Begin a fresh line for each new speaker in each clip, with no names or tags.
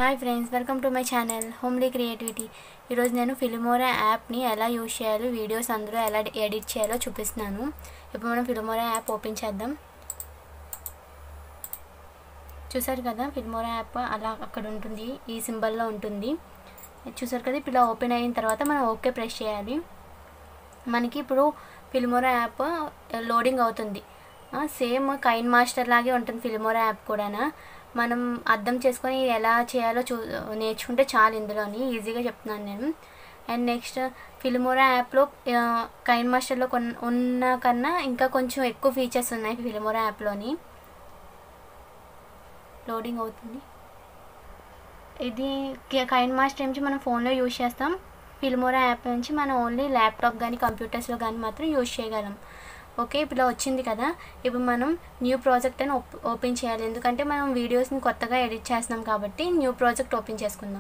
Hi friends welcome to my channel homely creativity ఈరోజు నేను Filmora యాప్ని ఎలా యూజ్ చేయాలో వీడియోస్ అందులో ఎలా ఎడిట్ చేయాలో చూపిస్తున్నాను ఇప్పుడు మనం ఫిలిమోరా యాప్ ఓపెన్ చేద్దాం చూసారు కదా ఫిలిమోరా యాప్ అలా అక్కడ ఉంటుంది ఈ సింబల్లో ఉంటుంది చూసారు కదా ఇప్పుడు ఇలా ఓపెన్ అయిన తర్వాత మనం ఓకే ప్రెస్ చేయాలి మనకి ఇప్పుడు ఫిలిమోరా యాప్ లోడింగ్ అవుతుంది సేమ్ కైన్ మాస్టర్ లాగే ఉంటుంది ఫిలిమోరా యాప్ కూడా మనం అర్థం చేసుకొని ఎలా చేయాలో చూ నేర్చుకుంటే చాలు ఇందులోని ఈజీగా చెప్తున్నాను నేను అండ్ నెక్స్ట్ ఫిలిమోరా యాప్లో కైన్ మాస్టర్లో కొన్ ఉన్న కన్నా ఇంకా కొంచెం ఎక్కువ ఫీచర్స్ ఉన్నాయి ఫిలిమోరా యాప్లోని లోడింగ్ అవుతుంది ఇది కైన్ మాస్టర్ నుంచి మనం ఫోన్లో యూజ్ చేస్తాం ఫిల్మోరా యాప్ నుంచి మనం ఓన్లీ ల్యాప్టాప్ కానీ కంప్యూటర్స్లో కానీ మాత్రం యూజ్ చేయగలం ఓకే ఇప్పుడు ఇలా వచ్చింది కదా ఇప్పుడు మనం న్యూ ప్రాజెక్ట్ అని ఓపెన్ చేయాలి ఎందుకంటే మనం వీడియోస్ని కొత్తగా ఎడిట్ చేస్తున్నాం కాబట్టి న్యూ ప్రాజెక్ట్ ఓపెన్ చేసుకుందాం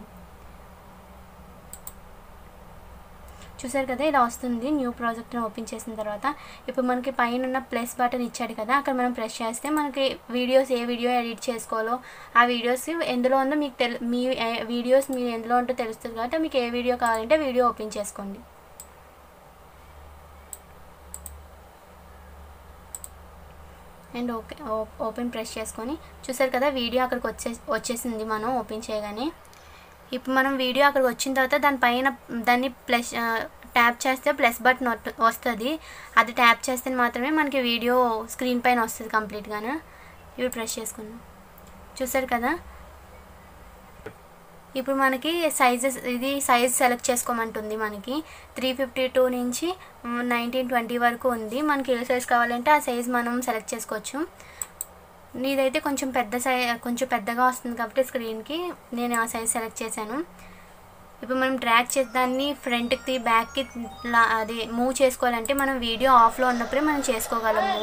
చూసారు కదా ఇలా వస్తుంది న్యూ ప్రాజెక్ట్ని ఓపెన్ చేసిన తర్వాత ఇప్పుడు మనకి పైన ఉన్న ప్లస్ బటన్ ఇచ్చాడు కదా అక్కడ మనం ప్రెస్ చేస్తే మనకి వీడియోస్ ఏ వీడియో ఎడిట్ చేసుకోవాలో ఆ వీడియోస్ ఎందులో ఉందో మీకు తెలు మీ వీడియోస్ మీరు ఎందులో ఉంటో తెలుస్తుంది కాబట్టి మీకు ఏ వీడియో కావాలంటే వీడియో ఓపెన్ చేసుకోండి అండ్ ఓకే ఓపెన్ ప్రెస్ చేసుకొని చూసారు కదా వీడియో అక్కడికి వచ్చే వచ్చేసింది మనం ఓపెన్ చేయగానే ఇప్పుడు మనం వీడియో అక్కడికి వచ్చిన తర్వాత దానిపైన దాన్ని ప్లస్ ట్యాప్ చేస్తే ప్లస్ బటన్ వస్తుంది అది ట్యాప్ చేస్తే మాత్రమే మనకి వీడియో స్క్రీన్ పైన వస్తుంది కంప్లీట్గాను ఇప్పుడు ప్రెస్ చేసుకుందాం చూసారు కదా ఇప్పుడు మనకి సైజెస్ ఇది సైజ్ సెలెక్ట్ చేసుకోమంటుంది మనకి త్రీ ఫిఫ్టీ టూ నుంచి నైన్టీన్ ట్వంటీ వరకు ఉంది మనకి ఏ సైజ్ కావాలంటే ఆ సైజ్ మనం సెలెక్ట్ చేసుకోవచ్చు నీదైతే కొంచెం పెద్ద సై కొంచెం పెద్దగా వస్తుంది కాబట్టి స్క్రీన్కి నేను ఆ సైజ్ సెలెక్ట్ చేశాను ఇప్పుడు మనం డ్రాక్ చేసి దాన్ని ఫ్రంట్కి బ్యాక్కి అది మూవ్ చేసుకోవాలంటే మనం వీడియో ఆఫ్లో ఉన్నప్పుడే మనం చేసుకోగలము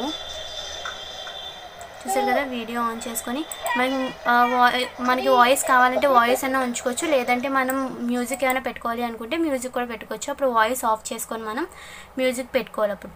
చూసారు కదా వీడియో ఆన్ చేసుకొని మనం మనకి వాయిస్ కావాలంటే వాయిస్ అన్న ఉంచుకోవచ్చు లేదంటే మనం మ్యూజిక్ ఏమైనా పెట్టుకోవాలి అనుకుంటే మ్యూజిక్ కూడా పెట్టుకోవచ్చు అప్పుడు వాయిస్ ఆఫ్ చేసుకొని మనం మ్యూజిక్ పెట్టుకోవాలి అప్పుడు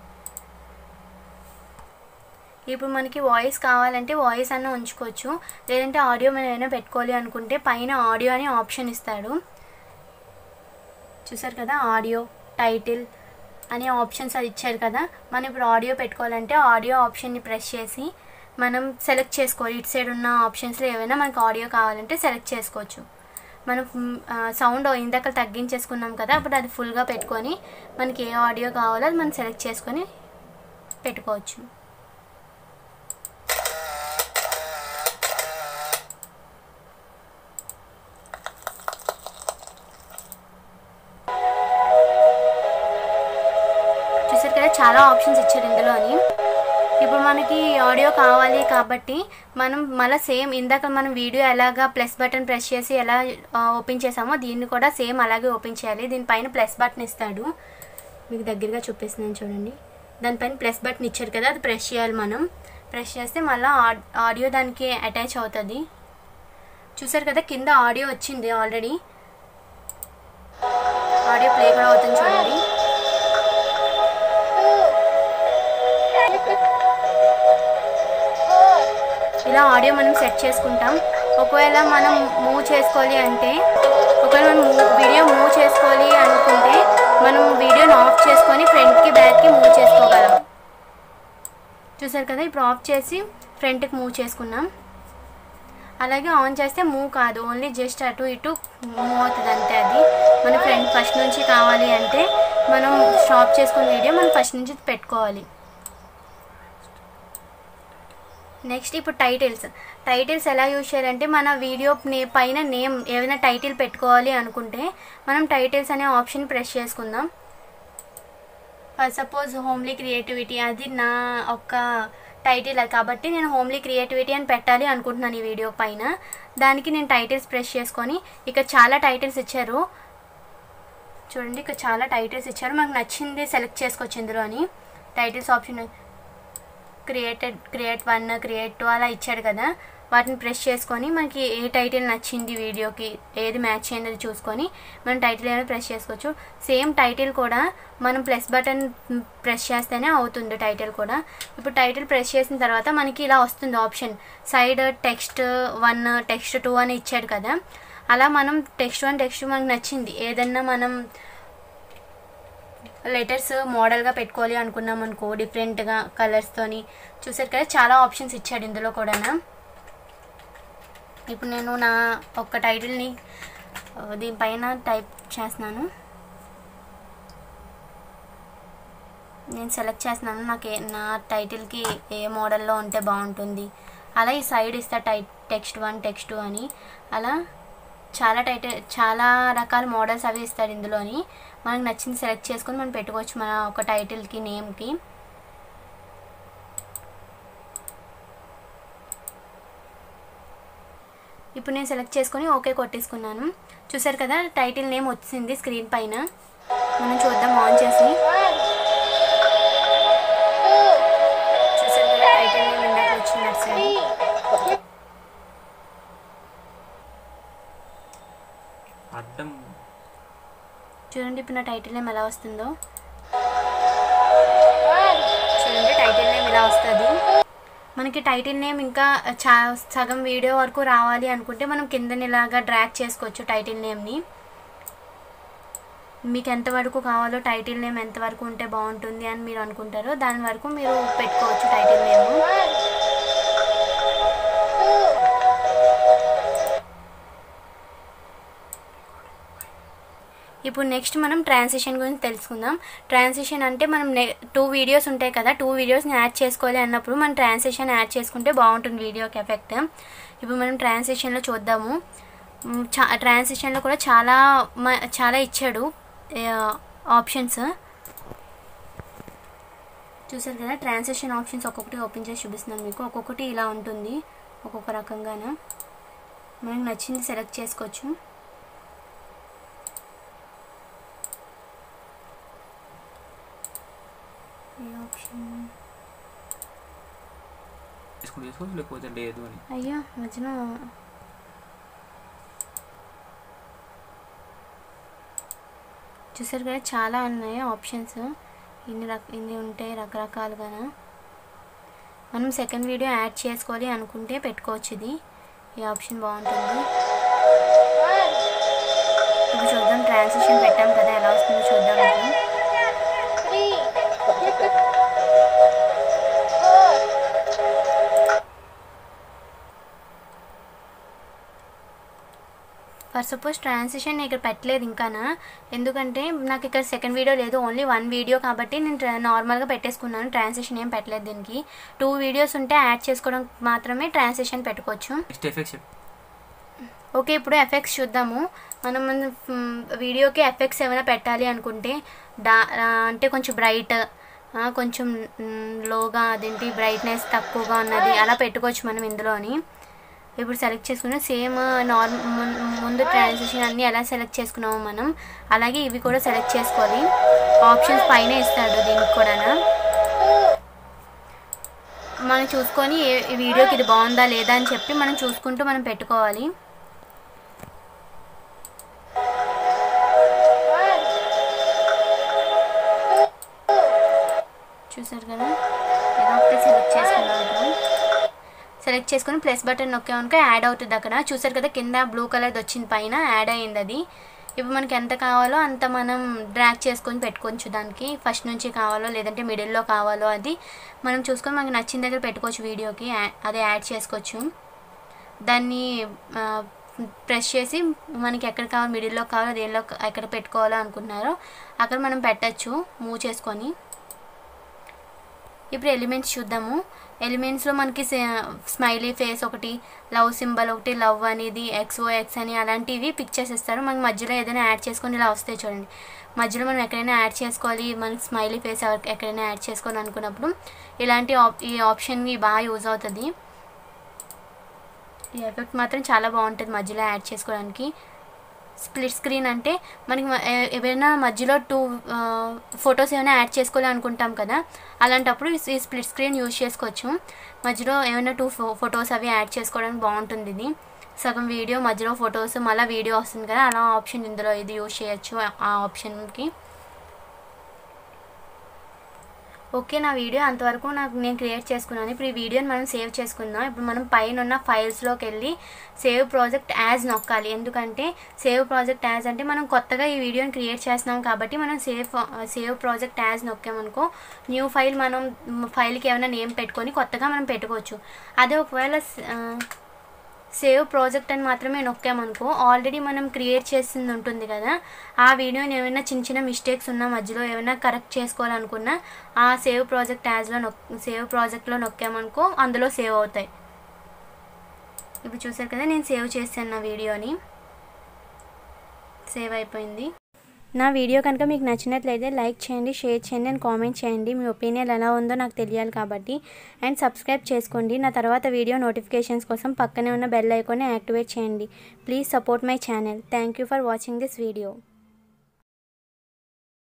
ఇప్పుడు మనకి వాయిస్ కావాలంటే వాయిస్ అన్న ఉంచుకోవచ్చు లేదంటే ఆడియో మనం ఏమైనా పెట్టుకోవాలి అనుకుంటే పైన ఆడియో అని ఆప్షన్ ఇస్తాడు చూసారు కదా ఆడియో టైటిల్ అనే ఆప్షన్స్ అది ఇచ్చారు కదా మనం ఇప్పుడు ఆడియో పెట్టుకోవాలంటే ఆడియో ఆప్షన్ని ప్రెస్ చేసి మనం సెలెక్ట్ చేసుకోవాలి ఇటు సైడ్ ఉన్న ఆప్షన్స్లో ఏమైనా మనకు ఆడియో కావాలంటే సెలెక్ట్ చేసుకోవచ్చు మనం సౌండ్ ఇందాక తగ్గించేసుకున్నాం కదా అప్పుడు అది ఫుల్గా పెట్టుకొని మనకి ఏ ఆడియో కావాలో అది మనం సెలెక్ట్ చేసుకొని పెట్టుకోవచ్చు చూసారు కదా చాలా ఆప్షన్స్ ఇచ్చారు ఇందులోని ఇప్పుడు మనకి ఆడియో కావాలి కాబట్టి మనం మళ్ళీ సేమ్ ఇందాక మనం వీడియో ఎలాగా ప్లస్ బటన్ ప్రెస్ చేసి ఎలా ఓపెన్ చేసామో దీన్ని కూడా సేమ్ అలాగే ఓపెన్ చేయాలి దీనిపైన ప్లస్ బటన్ ఇస్తాడు మీకు దగ్గరగా చూపిస్తున్నాను చూడండి దానిపైన ప్లస్ బటన్ ఇచ్చారు కదా అది ప్రెస్ చేయాలి మనం ప్రెస్ చేస్తే మళ్ళీ ఆడియో దానికి అటాచ్ అవుతుంది చూసారు కదా కింద ఆడియో వచ్చింది ఆల్రెడీ ఆడియో ప్లే కూడా అవుతుంది చూడండి ఇలా ఆడియో మనం సెట్ చేసుకుంటాం ఒకవేళ మనం మూవ్ చేసుకోవాలి అంటే ఒకవేళ మనం వీడియో మూవ్ చేసుకోవాలి అనుకుంటే మనం వీడియోని ఆఫ్ చేసుకొని ఫ్రంట్కి బ్యాక్కి మూవ్ చేసుకోగలం చూసారు కదా ఇప్పుడు ఆఫ్ చేసి ఫ్రంట్కి మూవ్ చేసుకున్నాం అలాగే ఆన్ చేస్తే మూవ్ కాదు ఓన్లీ జస్ట్ అటు ఇటు మూవ్ అవుతుంది అంతే అది మన ఫ్రంట్ ఫస్ట్ నుంచి కావాలి అంటే మనం స్టాప్ చేసుకున్న వీడియో మనం ఫస్ట్ నుంచి పెట్టుకోవాలి నెక్స్ట్ ఇప్పుడు టైటిల్స్ టైటిల్స్ ఎలా యూజ్ చేయాలంటే మన వీడియో నే పైన నేమ్ ఏదైనా టైటిల్ పెట్టుకోవాలి అనుకుంటే మనం టైటిల్స్ అనే ఆప్షన్ ప్రెస్ చేసుకుందాం సపోజ్ హోమ్లీ క్రియేటివిటీ అది నా ఒక టైటిల్ కాబట్టి నేను హోమ్లీ క్రియేటివిటీ అని పెట్టాలి అనుకుంటున్నాను ఈ వీడియో పైన దానికి నేను టైటిల్స్ ప్రెస్ చేసుకొని ఇక చాలా టైటిల్స్ ఇచ్చారు చూడండి ఇక్కడ చాలా టైటిల్స్ ఇచ్చారు మనకు నచ్చింది సెలెక్ట్ చేసుకోవచ్చు ఇందులో అని titles option created create one create two అలా ఇచ్చాడు కదా వాటిని ప్రెస్ చేసుకొని మనకి ఏ టైటిల్ నచ్చింది వీడియోకి ఏది మ్యాచ్ అయింది చూసుకొని మనం టైటిల్ ఏమైనా ప్రెస్ చేసుకోవచ్చు సేమ్ టైటిల్ కూడా మనం ప్లస్ బటన్ ప్రెస్ చేస్తేనే అవుతుంది టైటిల్ కూడా ఇప్పుడు టైటిల్ ప్రెస్ చేసిన తర్వాత మనకి ఇలా వస్తుంది option side text one text two అని ఇచ్చాడు కదా అలా మనం టెక్స్ట్ వన్ టెక్స్ట్ మనకు నచ్చింది ఏదన్నా మనం లెటర్స్ మోడల్గా పెట్టుకోవాలి అనుకున్నాం అనుకో డిఫరెంట్గా కలర్స్తోని చూసారు కదా చాలా ఆప్షన్స్ ఇచ్చాడు ఇందులో కూడా ఇప్పుడు నేను నా ఒక్క టైటిల్ని ఆ, దీనిపైన టైప్ చేస్తున్నాను నేను సెలెక్ట్ చేస్తున్నాను నాకు ఏ నా టైటిల్కి ఏ మోడల్లో ఉంటే బాగుంటుంది అలా ఈ సైడ్ ఇస్తా టై టెక్స్ట్ వన్ టెక్స్ట్ టూ అని అలా చాలా టైటిల్ చాలా రకాల మోడల్స్ అవి ఇస్తాడు ఇందులోని మనకు నచ్చింది సెలెక్ట్ చేసుకొని మనం పెట్టుకోవచ్చు మన ఒక టైటిల్కి నేమ్కి ఇప్పుడు నేను సెలెక్ట్ చేసుకొని ఓకే కొట్టేసుకున్నాను చూసారు కదా టైటిల్ నేమ్ వచ్చింది స్క్రీన్ పైన మనం చూద్దాం ఆన్ చేసి చూసారు కదా టైటిల్ నేమ్ ఇందాక వచ్చింది అటు సైడ్.
అడ్డం
చూడండి ఇప్పుడు నా టైటిల్ నేమ్ ఎలా వస్తుందో చూడండి టైటిల్ నేమ్ ఇలా వస్తుంది మనకి టైటిల్ నేమ్ ఇంకా చా సగం వీడియో వరకు రావాలి అనుకుంటే మనం కిందని ఇలాగా డ్రాగ్ చేసుకోవచ్చు టైటిల్ నేమ్ని మీకు ఎంతవరకు కావాలో టైటిల్ నేమ్ ఎంతవరకు ఉంటే బాగుంటుంది అని మీరు అనుకుంటారో దాని వరకు మీరు పెట్టుకోవచ్చు టైటిల్ నేమ్ ఇప్పుడు నెక్స్ట్ మనం ట్రాన్సిషన్ గురించి తెలుసుకుందాం ట్రాన్సిషన్ అంటే మనం టూ వీడియోస్ ఉంటాయి కదా టూ వీడియోస్ని యాడ్ చేసుకోవాలి అన్నప్పుడు మనం ట్రాన్సిషన్ యాడ్ చేసుకుంటే బాగుంటుంది వీడియోకి ఎఫెక్ట్ ఇప్పుడు మనం ట్రాన్సిషన్లో చూద్దాము మ్, చా ట్రాన్సిషన్లో కూడా చాలా మ- చాలా ఇచ్చాడు ఆప్షన్స్ చూసారు కదా ట్రాన్సాక్షన్ ఆప్షన్స్ ఒక్కొక్కటి ఓపెన్ చేసి చూపిస్తున్నాను మీకు ఒక్కొక్కటి ఇలా ఉంటుంది ఒక్కొక్క రకంగాన మనకు నచ్చింది సెలెక్ట్ చేసుకోవచ్చు ఏ ఆప్షన్
తీసుకుని తీసుకోవచ్చు లేకపోతే లేదు అని
అయ్యో మధ్యలో చూసారు కదా చాలా ఉన్నాయి ఆప్షన్స్ ఇన్ని రక ఇన్ని ఉంటాయి రకరకాలుగా మనం సెకండ్ వీడియో యాడ్ చేసుకోవాలి అనుకుంటే పెట్టుకోవచ్చు ఇది ఈ ఆప్షన్ బాగుంటుంది ఇప్పుడు చూద్దాం ట్రాన్సాక్షన్ పెట్టాం కదా ఎలా వస్తుందో చూద్దాం ఇప్పుడు ఫర్ సపోజ్ ట్రాన్సిషన్ నేను ఇక్కడ పెట్టలేదు ఇంకానా ఎందుకంటే నాకు ఇక్కడ సెకండ్ వీడియో లేదు ఓన్లీ వన్ వీడియో కాబట్టి నేను ట్రా- నార్మల్గా పెట్టేసుకున్నాను ట్రాన్సిషన్ ఏం పెట్టలేదు దీనికి టూ వీడియోస్ ఉంటే యాడ్ చేసుకోవడం మాత్రమే ట్రాన్సిషన్ పెట్టుకోవచ్చు
నెక్స్ట్ ఎఫెక్ట్స్
ఓకే ఇప్పుడు ఎఫెక్ట్స్ చూద్దాము మనం మన, మ్, వీడియోకి ఎఫెక్ట్స్ ఏమైనా పెట్టాలి అనుకుంటే డా ఆ, అంటే కొంచెం బ్రైట్ కొంచెం మ్, లోగా అదేంటి బ్రైట్నెస్ తక్కువగా ఉన్నది అలా పెట్టుకోవచ్చు మనం ఇందులోని ఇప్పుడు సెలెక్ట్ చేసుకున్న సేమ్ నార్మల్ ముందు ట్రాన్సాక్షన్ అన్నీ ఎలా సెలెక్ట్ చేసుకున్నామో మనం అలాగే ఇవి కూడా సెలెక్ట్ చేసుకోవాలి ఆప్షన్స్ పైన ఇస్తాడు దీనికి కూడా మనం చూసుకొని ఏ ఈ వీడియోకి ఇది బాగుందా లేదా అని చెప్పి మనం చూసుకుంటూ మనం పెట్టుకోవాలి చూసారు కదా ఏదో ఒకటి సెలెక్ట్ చేసుకున్నాను సెలెక్ట్ చేసుకుని ప్లస్ బటన్ నొక్కామనుకో యాడ్ అవుతుంది అక్కడ చూసారు కదా కింద బ్లూ కలర్ వచ్చింది పైన యాడ్ అయ్యింది అది ఇప్పుడు మనకి ఎంత కావాలో అంత మనం డ్రాగ్ చేసుకొని పెట్టుకోవచ్చు దానికి ఫస్ట్ నుంచి కావాలో లేదంటే మిడిల్లో కావాలో అది మనం చూసుకొని మనకి నచ్చిన దగ్గర పెట్టుకోవచ్చు వీడియోకి యా- అదే యాడ్ చేసుకోవచ్చు దాన్ని ప్రెస్ చేసి మనకి ఎక్కడ కావాలి మిడిల్లో కావాలో దేనిలో ఎక్కడ పెట్టుకోవాలో అనుకుంటున్నారో అక్కడ మనం పెట్టచ్చు మూవ్ చేసుకొని ఇప్పుడు ఎలిమెంట్స్ చూద్దాము ఎలిమెంట్స్లో మనకి స్మైలీ ఫేస్ ఒకటి లవ్ సింబల్ ఒకటి లవ్ అనేది ఎక్స్ ఓ ఎక్స్ అని అలాంటివి పిక్చర్స్ ఇస్తారు మనకి మధ్యలో ఏదైనా యాడ్ చేసుకొని ఇలా వస్తాయి చూడండి మధ్యలో మనం ఎక్కడైనా యాడ్ చేసుకోవాలి మనకి స్మైలీ ఫేస్ ఎక్కడైనా యాడ్ చేసుకోవాలి అనుకున్నప్పుడు ఇలాంటి ఆప్ ఈ ఆప్షన్ బాగా యూజ్ అవుతుంది ఈ ఎఫెక్ట్ మాత్రం చాలా బాగుంటుంది మధ్యలో యాడ్ చేసుకోవడానికి స్ప్లిట్ స్క్రీన్ అంటే మనకి మ- ఏ- ఏవైనా మధ్యలో టూ ఫొటోస్ ఏమైనా యాడ్ చేసుకోవాలి అనుకుంటాం కదా అలాంటప్పుడు ఈ స్ప్లిట్ స్క్రీన్ యూజ్ చేసుకోవచ్చు మధ్యలో ఏమైనా టూ ఫొటోస్ అవి యాడ్ చేసుకోవడానికి బాగుంటుంది ఇది సగం వీడియో మధ్యలో ఫొటోస్ మళ్ళీ వీడియో వస్తుంది కదా అలా ఆప్షన్ ఇందులో ఇది యూజ్ చేయొచ్చు ఆ ఆప్షన్కి ఓకే నా వీడియో అంతవరకు నాకు నేను క్రియేట్ చేసుకున్నాను ఇప్పుడు ఈ వీడియోని మనం సేవ్ చేసుకుందాం ఇప్పుడు మనం పైన ఉన్న ఫైల్స్లోకి వెళ్ళి సేవ్ ప్రాజెక్ట్ యాజ్ నొక్కాలి ఎందుకంటే సేవ్ ప్రాజెక్ట్ యాజ్ అంటే మనం కొత్తగా ఈ వీడియోని క్రియేట్ చేస్తున్నాం కాబట్టి మనం సేవ్ సేవ్ ప్రాజెక్ట్ యాజ్ నొక్కామనుకో న్యూ ఫైల్ మనం ఫైల్కి ఏమైనా నేమ్ పెట్టుకొని కొత్తగా మనం పెట్టుకోవచ్చు అదే ఒకవేళ ఆ, సేవ్ ప్రాజెక్ట్ అని మాత్రమే నొక్కామనుకో ఆల్రెడీ మనం క్రియేట్ చేసింది ఉంటుంది కదా ఆ వీడియోని ఏమైనా చిన్న చిన్న మిస్టేక్స్ ఉన్న మధ్యలో ఏమైనా కరెక్ట్ చేసుకోవాలనుకున్నా ఆ సేవ్ ప్రాజెక్ట్ యాజ్లో నొక్ సేవ్ ప్రాజెక్ట్లో నొక్కామనుకో అందులో సేవ్ అవుతాయి ఇప్పుడు చూసారు కదా నేను సేవ్ చేశాను నా వీడియోని సేవ్ అయిపోయింది నా వీడియో కనుక మీకు నచ్చినట్లయితే లైక్ చేయండి షేర్ చేయండి అండ్ కామెంట్ చేయండి మీ ఒపీనియన్ ఎలా ఉందో నాకు తెలియాలి కాబట్టి అండ్ సబ్స్క్రైబ్ చేసుకోండి నా తర్వాత వీడియో నోటిఫికేషన్స్ కోసం పక్కనే ఉన్న బెల్ ఐకాన్ని యాక్టివేట్ చేయండి please support my channel thank you for watching this video